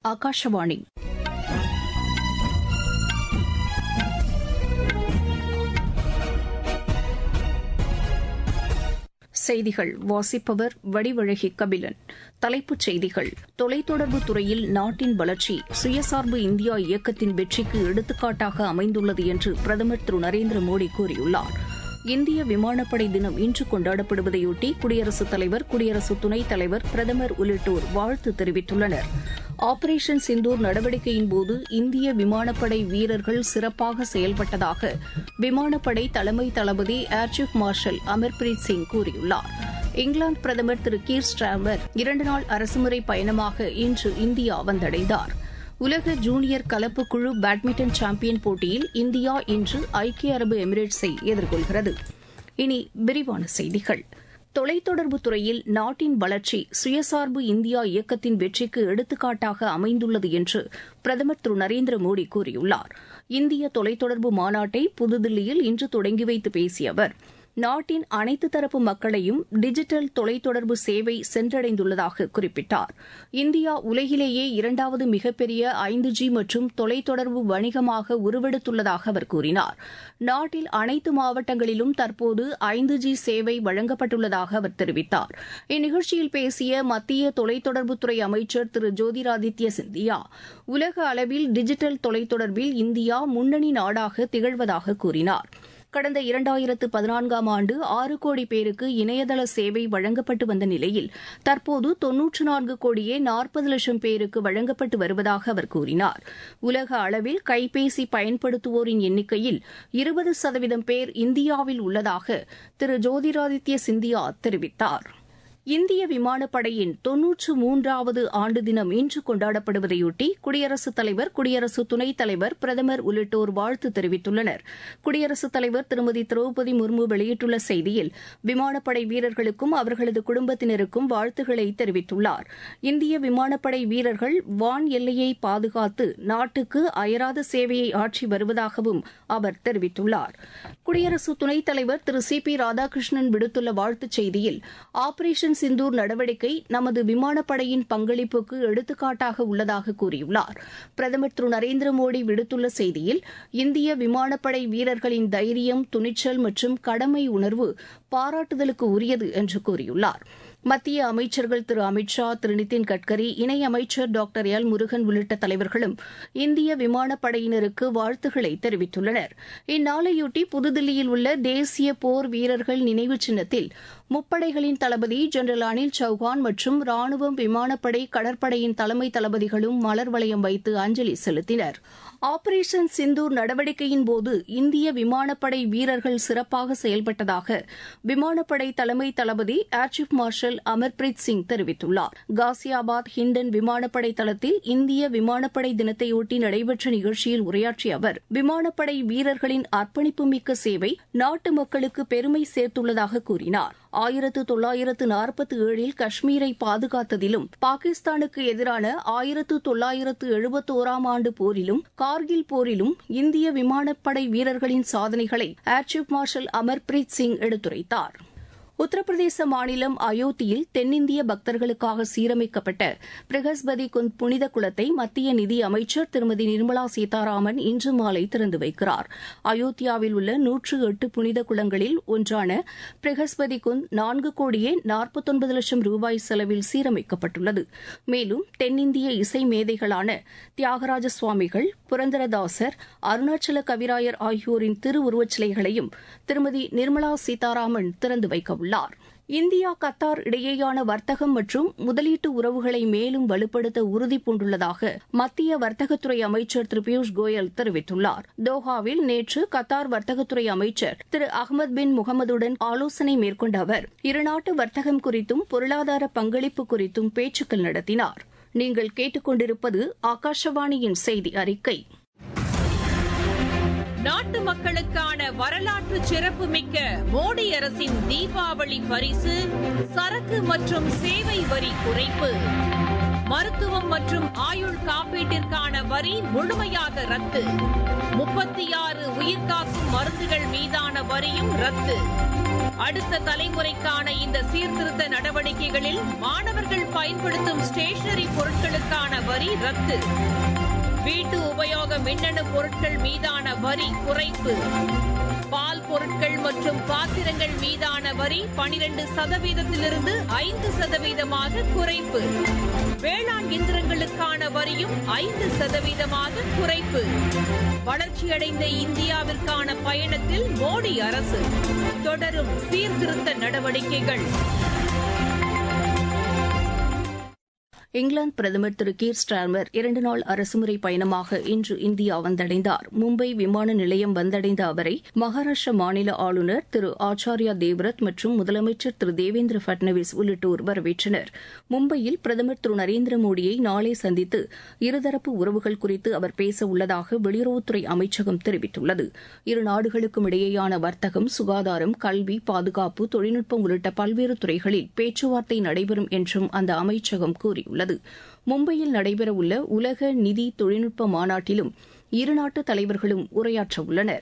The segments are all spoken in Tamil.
ஆகாஷவாணி செய்திகள் வாசிப்பவர் வடிவழகி கபிலன் தலைப்புச் செய்திகள் தொலைத்தொடர்பு துறையில் நாட்டின் வளர்ச்சி சுயசார்பு இந்தியா இயக்கத்தின் வெற்றிக்கு எடுத்துக்காட்டாக அமைந்துள்ளது என்று பிரதமர் திரு நரேந்திர மோடி கூறியுள்ளார் இந்திய விமானப்படை தினம் இன்று கொண்டாடப்படுவதையொட்டி குடியரசுத் தலைவர் குடியரசு துணைத் தலைவர் பிரதமர் உள்ளிட்டோர் வாழ்த்து தெரிவித்துள்ளனர் ஆபரேஷன் சிந்தூர் நடவடிக்கையின்போது இந்திய விமானப்படை வீரர்கள் சிறப்பாக செயல்பட்டதாக விமானப்படை தலைமை தளபதி air chief marshal Amarpreet Singh கூறியுள்ளார் இங்கிலாந்து பிரதமர் திரு கீர் ஸ்டார்மர் இரண்டு நாள் அரசுமுறை பயணமாக இன்று இந்தியா வந்தடைந்தார் உலக ஜூனியர் கலப்பு குழு பேட்மிண்டன் சாம்பியன் போட்டியில் இந்தியா இன்று ஐக்கிய அரபு எமிரேட்ஸை எதிர்கொள்கிறது இனி விரிவான செய்திகள் தொலைத்தொடர்பு துறையில் நாட்டின் வளர்ச்சி சுயசார்பு இந்தியா இயக்கத்தின் வெற்றிக்கு எடுத்துக்காட்டாக அமைந்துள்ளது என்று பிரதமர் திரு நரேந்திர மோடி கூறியுள்ளார் இந்திய தொலைத்தொடர்பு மாநாட்டை புதுதில்லியில் இன்று தொடங்கி வைத்து பேசிய அவர் நாட்டின் அனைத்து தரப்பு மக்களையும் டிஜிட்டல் தொலைத்தொடர்பு சேவை சென்றடைந்துள்ளதாக குறிப்பிட்டார் இந்தியா உலகிலேயே இரண்டாவது மிகப்பெரிய ஐந்து ஜி மற்றும் தொலைத்தொடர்பு வணிகமாக உருவெடுத்துள்ளதாக அவர் கூறினார் நாட்டில் அனைத்து மாவட்டங்களிலும் தற்போது ஐந்து ஜி சேவை வழங்கப்பட்டுள்ளதாக அவர் தெரிவித்தார் இந்நிகழ்ச்சியில் பேசிய மத்திய தொலைத்தொடர்புத்துறை அமைச்சர் திரு ஜோதிராதித்ய சிந்தியா உலக அளவில் டிஜிட்டல் தொலைத்தொடர்பில் இந்தியா முன்னணி நாடாக திகழ்வதாக கூறினார் கடந்த இரண்டாயிரத்து பதினான்காம் ஆண்டு ஆறு கோடி பேருக்கு இணையதள சேவை வழங்கப்பட்டு வந்த நிலையில் தற்போது தொன்னூற்று நான்கு கோடியே நாற்பது லட்சம் பேருக்கு வழங்கப்பட்டு வருவதாக அவர் கூறினார் உலக அளவில் கைபேசி பயன்படுத்துவோரின் எண்ணிக்கையில் இருபது சதவீதம் பேர் இந்தியாவில் உள்ளதாக திரு ஜோதிராதித்ய சிந்தியா தெரிவித்தார் இந்திய விமானப்படையின் தொன்னூற்று மூன்றாவது ஆண்டு தினம் இன்று கொண்டாடப்படுவதையொட்டி குடியரசுத் தலைவர் குடியரசு துணைத் தலைவர் பிரதமர் உள்ளிட்டோர் வாழ்த்து தெரிவித்துள்ளனர் குடியரசுத் தலைவர் திருமதி திரௌபதி முர்மு வெளியிட்டுள்ள செய்தியில் விமானப்படை வீரர்களுக்கும் அவர்களது குடும்பத்தினருக்கும் வாழ்த்துக்களை தெரிவித்துள்ளார் இந்திய விமானப்படை வீரர்கள் வான் எல்லையை பாதுகாத்து நாட்டுக்கு அயராத சேவையை ஆற்றி வருவதாகவும் அவர் தெரிவித்துள்ளார் குடியரசு துணைத் தலைவர் திரு சி பி ராதாகிருஷ்ணன் விடுத்துள்ள வாழ்த்துச் செய்தியில் ஆபரேஷன் சிந்தூர் நடவடிக்கை நமது விமானப்படையின் பங்களிப்புக்கு எடுத்துக்காட்டாக உள்ளதாக கூறியுள்ளார் பிரதமர் திரு நரேந்திர மோடி விடுத்துள்ள செய்தியில் இந்திய விமானப்படை வீரர்களின் தைரியம் துணிச்சல் மற்றும் கடமை உணர்வு பாராட்டுதலுக்கு உரியது என்று கூறியுள்ளார் மத்திய அமைச்சர்கள் திரு அமித் ஷா திரு நிதின் கட்கரி இணையமைச்சர் டாக்டர் எல் முருகன் உள்ளிட்ட தலைவர்களும் இந்திய விமானப்படையினருக்கு வாழ்த்துக்களை தெரிவித்துள்ளனர் இந்நாளையொட்டி புதுதில்லியில் உள்ள தேசிய போர் வீரர்கள் நினைவு சின்னத்தில் முப்படைகளின் தளபதி ஜெனரல் அனில் சௌஹான் மற்றும் ராணுவம் விமானப்படை கடற்படையின் தலைமை தளபதிகளும் மலர் வளையம் வைத்து அஞ்சலி செலுத்தினர் ஆபரேஷன் சிந்தூர் நடவடிக்கையின் போது இந்திய விமானப்படை வீரர்கள் சிறப்பாக செயல்பட்டதாக விமானப்படை தலைமை தளபதி air chief marshal Amarpreet Singh தெரிவித்துள்ளார் காசியாபாத் ஹிண்டன் விமானப்படை தளத்தில் இந்திய விமானப்படை தினத்தையொட்டி நடைபெற்ற நிகழ்ச்சியில் உரையாற்றிய அவர் விமானப்படை வீரர்களின் அர்ப்பணிப்புமிக்க சேவை நாட்டு மக்களுக்கு பெருமை சேர்த்துள்ளதாக கூறினார் ஆயிரத்து தொள்ளாயிரத்து நாற்பத்தி ஏழில் காஷ்மீரை பாதுகாத்ததிலும் பாகிஸ்தானுக்கு எதிரான ஆயிரத்து தொள்ளாயிரத்து எழுபத்தோராம் ஆண்டு போரிலும் கார்கில் போரிலும் இந்திய விமானப்படை வீரர்களின் சாதனைகளை air chief marshal Amarpreet Singh எடுத்துரைத்தார் உத்தரப்பிரதேச மாநிலம் அயோத்தியில் தென்னிந்திய பக்தர்களுக்காக சீரமைக்கப்பட்ட பிரகஸ்பதி குந்த் புனித குளத்தை மத்திய நிதி அமைச்சர் திருமதி நிர்மலா சீதாராமன் இன்று மாலை திறந்து வைக்கிறார் அயோத்தியாவில் உள்ள நூற்று எட்டு புனித குளங்களில் ஒன்றான பிரகஸ்பதி குந்த் நான்கு கோடியே நாற்பத்தொன்பது லட்சம் ரூபாய் செலவில் சீரமைக்கப்பட்டுள்ளது மேலும் தென்னிந்திய இசை மேதைகளான தியாகராஜ சுவாமிகள் புரந்தரதாசர் அருணாச்சல கவிராயர் ஆகியோரின் திருவுருவச் சிலைகளையும் திருமதி நிர்மலா சீதாராமன் திறந்து வைக்க உள்ளார் இந்தியா கத்தார் இடையேயான வர்த்தகம் மற்றும் முதலீட்டு உறவுகளை மேலும் வலுப்படுத்த உறுதி பூண்டுள்ளதாக மத்திய வர்த்தகத்துறை அமைச்சர் திரு பியூஷ் கோயல் தெரிவித்துள்ளார் தோஹாவில் நேற்று கத்தார் வர்த்தகத்துறை அமைச்சர் திரு அகமது பின் முகமதுடன் ஆலோசனை மேற்கொண்ட அவர் இருநாட்டு வர்த்தகம் குறித்தும் பொருளாதார பங்களிப்பு குறித்தும் பேச்சுக்கள் நடத்தினார் நீங்கள் கேட்டுக்கொண்டிருப்பது ஆகாஷவாணியின் செய்தி அறிக்கை நாட்டு மக்களுக்கான வரலாற்று சிறப்புமிக்க மோடி அரசின் தீபாவளி பரிசு சரக்கு மற்றும் சேவை வரி குறைப்பு மருத்துவம் மற்றும் ஆயுள் காப்பீட்டிற்கான வரி முழுமையாக ரத்து முப்பத்தி ஆறு உயிர்காக்கும் மருந்துகள் மீதான வரியும் ரத்து அடுத்த தலைமுறைக்கான இந்த சீர்திருத்த நடவடிக்கைகளில் மாணவர்கள் பயன்படுத்தும் ஸ்டேஷனரி பொருட்களுக்கான வரி ரத்து வீட்டு உபயோக மின்னணு பொருட்கள் மீதான வரி குறைப்பு பால் பொருட்கள் மற்றும் பாத்திரங்கள் மீதான வரி பனிரெண்டு சதவீதத்திலிருந்து ஐந்து சதவீதமாக குறைப்பு வேளாண் இயந்திரங்களுக்கான வரியும் ஐந்து சதவீதமாக குறைப்பு வளர்ச்சியடைந்த இந்தியாவிற்கான பயணத்தில் மோடி அரசு தொடரும் சீர்திருத்த நடவடிக்கைகள் இங்கிலாந்து பிரதமர் திரு கீர் ஸ்டார்மர் இரண்டு நாள் அரசுமுறை பயணமாக இன்று இந்தியா வந்தடைந்தார் மும்பை விமான நிலையம் வந்தடைந்த அவரை மகாராஷ்டிர மாநில ஆளுநர் திரு ஆச்சாரியா தேவ்ரத் மற்றும் முதலமைச்சர் திரு தேவேந்திர பட்னவிஸ் உள்ளிட்டோர் வரவேற்றனர் மும்பையில் பிரதமர் திரு நரேந்திர மோடியை நாளை சந்தித்து இருதரப்பு உறவுகள் குறித்து அவர் பேச உள்ளதாக வெளியுறவுத்துறை அமைச்சகம் தெரிவித்துள்ளது இரு நாடுகளுக்கும் இடையேயான வர்த்தகம் சுகாதாரம் கல்வி பாதுகாப்பு தொழில்நுட்பம் உள்ளிட்ட பல்வேறு துறைகளில் பேச்சுவார்த்தை நடைபெறும் என்றும் அந்த அமைச்சகம் கூறியுள்ளது உள்ளது மும்பையில் நடைபெறவுள்ள உலக நிதி தொழில்நுட்ப மாநாட்டிலும் இருநாட்டு தலைவர்களும் உரையாற்ற உள்ளனர்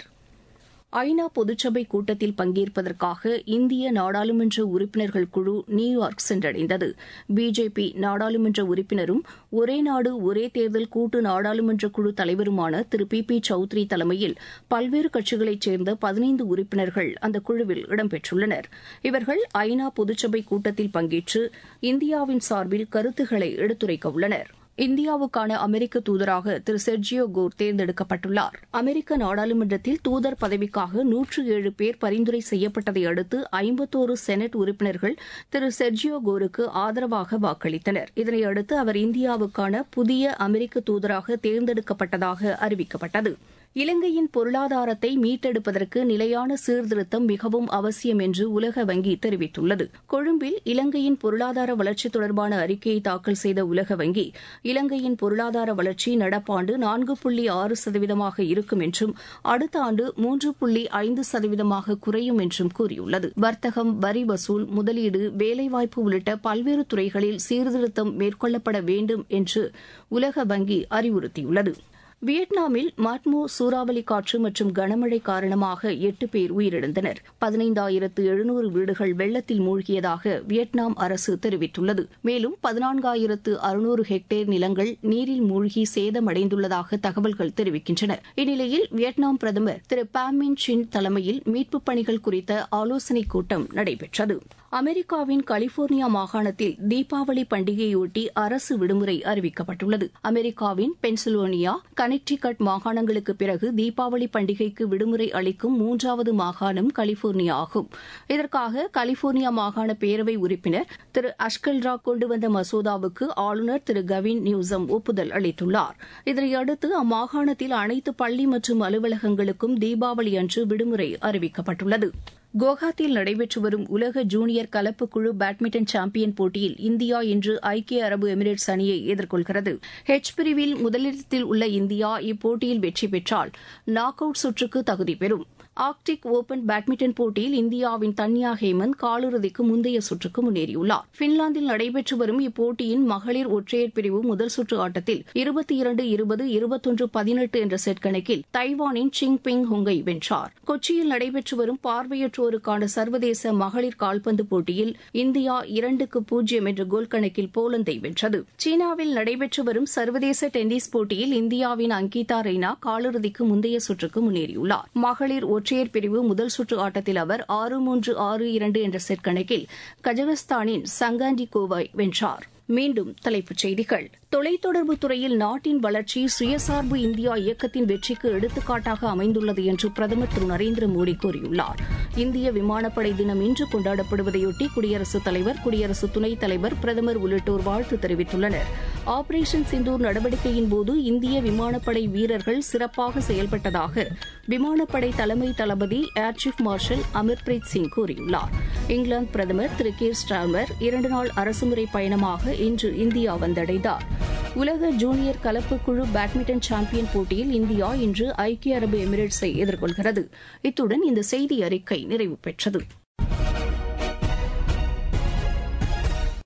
ஐநா பொதுச்சபை கூட்டத்தில் பங்கேற்பதற்காக இந்திய நாடாளுமன்ற உறுப்பினர்கள் குழு நியூயார்க் சென்றடைந்தது பிஜேபி நாடாளுமன்ற உறுப்பினரும் ஒரே நாடு ஒரே தேர்தல் கூட்டு நாடாளுமன்ற குழு தலைவருமான திரு பி பி சௌத்ரி தலைமையில் பல்வேறு கட்சிகளைச் சேர்ந்த பதினைந்து உறுப்பினர்கள் அந்த குழுவில் இடம்பெற்றுள்ளனர் இவர்கள் ஐநா பொதுச்சபை கூட்டத்தில் பங்கேற்று இந்தியாவின் சார்பில் கருத்துக்களை எடுத்துரைக்க உள்ளனா் இந்தியாவுக்கான அமெரிக்க தூதராக திரு செர்ஜியோ கோர் தேர்ந்தெடுக்கப்பட்டுள்ளார் அமெரிக்க நாடாளுமன்றத்தில் தூதர் பதவிக்காக நூற்று ஏழு பேர் பரிந்துரை செய்யப்பட்டதை அடுத்து ஐம்பத்தோரு செனட் உறுப்பினர்கள் திரு செர்ஜியோ கோருக்கு ஆதரவாக வாக்களித்தனர் இதனையடுத்து அவர் இந்தியாவுக்கான புதிய அமெரிக்க தூதராக தேர்ந்தெடுக்கப்பட்டதாக அறிவிக்கப்பட்டது இலங்கையின் பொருளாதாரத்தை மீட்டெடுப்பதற்கு நிலையான சீர்திருத்தம் மிகவும் அவசியம் என்று உலக வங்கி தெரிவித்துள்ளது கொழும்பில் இலங்கையின் பொருளாதார வளர்ச்சி தொடர்பான அறிக்கையை தாக்கல் செய்த உலக வங்கி இலங்கையின் பொருளாதார வளர்ச்சி நடப்பாண்டு நான்கு புள்ளி ஆறு சதவீதமாக இருக்கும் என்றும் அடுத்த ஆண்டு மூன்று புள்ளி ஐந்து சதவீதமாக குறையும் என்றும் கூறியுள்ளது வர்த்தகம் வரி வசூல் முதலீடு வேலைவாய்ப்பு உள்ளிட்ட பல்வேறு துறைகளில் சீர்திருத்தம் மேற்கொள்ளப்பட வேண்டும் என்று உலக வங்கி அறிவுறுத்தியுள்ளது வியட்நாமில் மாட்மோ சூறாவளி காற்று மற்றும் கனமழை காரணமாக எட்டு பேர் உயிரிழந்தனர் பதினைந்தாயிரத்து எழுநூறு வீடுகள் வெள்ளத்தில் மூழ்கியதாக வியட்நாம் அரசு தெரிவித்துள்ளது மேலும் பதினான்காயிரத்து அறுநூறு ஹெக்டேர் நிலங்கள் நீரில் மூழ்கி சேதமடைந்துள்ளதாக தகவல்கள் தெரிவிக்கின்றன இந்நிலையில் வியட்நாம் பிரதமர் திரு பாமின் சின் தலைமையில் மீட்புப் பணிகள் குறித்த ஆலோசனைக் கூட்டம் நடைபெற்றது அமெரிக்காவின் கலிபோர்னியா மாகாணத்தில் தீபாவளி பண்டிகையொட்டி அரசு விடுமுறை அறிவிக்கப்பட்டுள்ளது அமெரிக்காவின் பென்சில்வேனியா கனெக்டிகட் மாகாணங்களுக்கு பிறகு தீபாவளி பண்டிகைக்கு விடுமுறை அளிக்கும் மூன்றாவது மாகாணம் கலிபோர்னியா ஆகும் இதற்காக கலிபோர்னியா மாகாண பேரவை உறுப்பினர் திரு அஷ்கல்ரா கொண்டு வந்த மசோதாவுக்கு ஆளுநர் திரு கவின் நியூசம் ஒப்புதல் அளித்துள்ளார் இதனையடுத்து அம்மாகாணத்தில் அனைத்து பள்ளி மற்றும் அலுவலகங்களுக்கும் தீபாவளி அன்று விடுமுறை அறிவிக்கப்பட்டுள்ளது குவஹாத்தியில் நடைபெற்று வரும் உலக ஜூனியர் கலப்பு குழு பேட்மிண்டன் சாம்பியன் போட்டியில் இந்தியா இன்று ஐக்கிய அரபு எமிரேட்ஸ் அணியை எதிர்கொள்கிறது ஹெச் பிரிவில் முதலிடத்தில் உள்ள இந்தியா இப்போட்டியில் வெற்றி பெற்றால் நாக் அவுட் சுற்றுக்கு தகுதி பெறும் ஆர்க்டிக் ஓபன் பேட்மிண்டன் போட்டியில் இந்தியாவின் தன்யா ஹேமந்த் காலிறுதிக்கு முந்தைய சுற்றுக்கு முன்னேறியுள்ளார் பின்லாந்தில் நடைபெற்று வரும் இப்போட்டியின் மகளிர் ஒற்றையர் பிரிவு முதல் சுற்று ஆட்டத்தில் இருபத்தி இரண்டு இருபது இருபத்தொன்று பதினெட்டு என்ற செட் கணக்கில் தைவானின் சிங் பிங் ஹுங்கை வென்றார் கொச்சியில் நடைபெற்று வரும் பார்வையற்றோருக்கான சர்வதேச மகளிர் கால்பந்து போட்டியில் இந்தியா இரண்டுக்கு பூஜ்ஜியம் என்ற கோல் கணக்கில் போலந்தை வென்றது சீனாவில் நடைபெற்று வரும் சர்வதேச டென்னிஸ் போட்டியில் இந்தியாவின் அங்கிதா ரெய்னா காலிறுதிக்கு முந்தைய சுற்றுக்கு முன்னேறியுள்ளார் மகளிர் ஒற்றையர் பிரிவு முதல் சுற்று ஆட்டத்தில் அவர் ஆறு மூன்று ஆறு இரண்டு என்ற செட் கணக்கில் கஜகஸ்தானின் சங்காண்டிகோவை வென்றார் மீண்டும் தலைப்புச் செய்திகள் தொலைத்தொடர்பு துறையில் நாட்டின் வளர்ச்சி சுயசார்பு இந்தியா இயக்கத்தின் வெற்றிக்கு எடுத்துக்காட்டாக அமைந்துள்ளது என்று பிரதமர் திரு நரேந்திர மோடி கூறியுள்ளார் இந்திய விமானப்படை தினம் இன்று கொண்டாடப்படுவதையொட்டி குடியரசுத் தலைவர் குடியரசு துணைத் தலைவர் பிரதமர் உள்ளிட்டோர் வாழ்த்து தெரிவித்துள்ளனர் ஆபரேஷன் சிந்தூர் நடவடிக்கையின் போது இந்திய விமானப்படை வீரர்கள் சிறப்பாக செயல்பட்டதாக விமானப்படை தலைமை தளபதி air chief marshal Amarpreet Singh கூறியுள்ளார் இங்கிலாந்து பிரதமர் திரு கீர் ஸ்டார்மர் இரண்டு நாள் அரசுமுறை பயணமாக இன்று இந்தியா வந்தடைந்தார் உலக ஜூனியர் கலப்பு குழு பேட்மிண்டன் சாம்பியன் போட்டியில் இந்தியா இன்று ஐக்கிய அரபு எமிரேட்ஸை எதிர்கொள்கிறது இத்துடன் இந்த செய்தி அறிக்கை நிறைவு பெற்றது